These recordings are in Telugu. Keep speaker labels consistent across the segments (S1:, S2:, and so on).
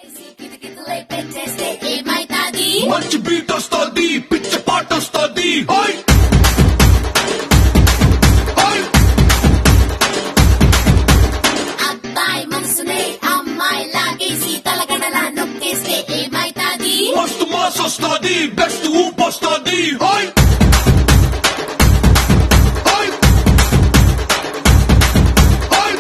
S1: కితకితలై పెట్టేస్తే ఏమైతాది
S2: మంచి బీట్ వస్తుంది పిచ్చ పాట వస్తుంది హాయ్ హాయ్
S1: అబ్బాయి మనసునే అమ్మాయి లాగేసి తలగడలా నొక్కేస్తే ఏమైతాది
S2: మస్తు మాస్ వస్తుంది బెస్ట్ ఊపు వస్తుంది హాయ్ హాయ్ హాయ్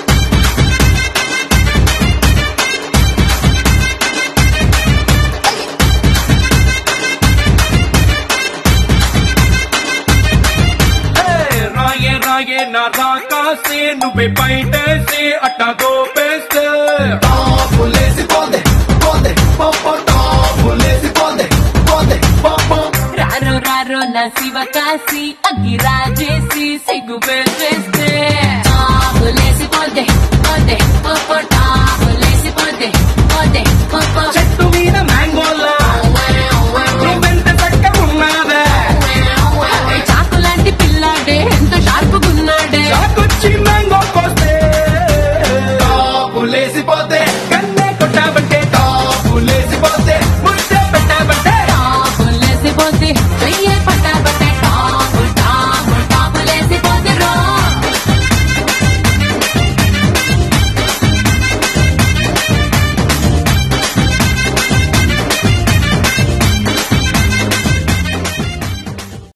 S3: రాయే రాయే నా రాకాసే నువ్వే బయటేసి అట్టా గోపేస్తే
S4: టాపులేసి పోందే పోందే పంప టాపులేసి పోందే పోందే పంప
S5: రారో రారో నా శివ కాసి అగ్గి రాజేసి సిగ్గు పెట్టేస్తే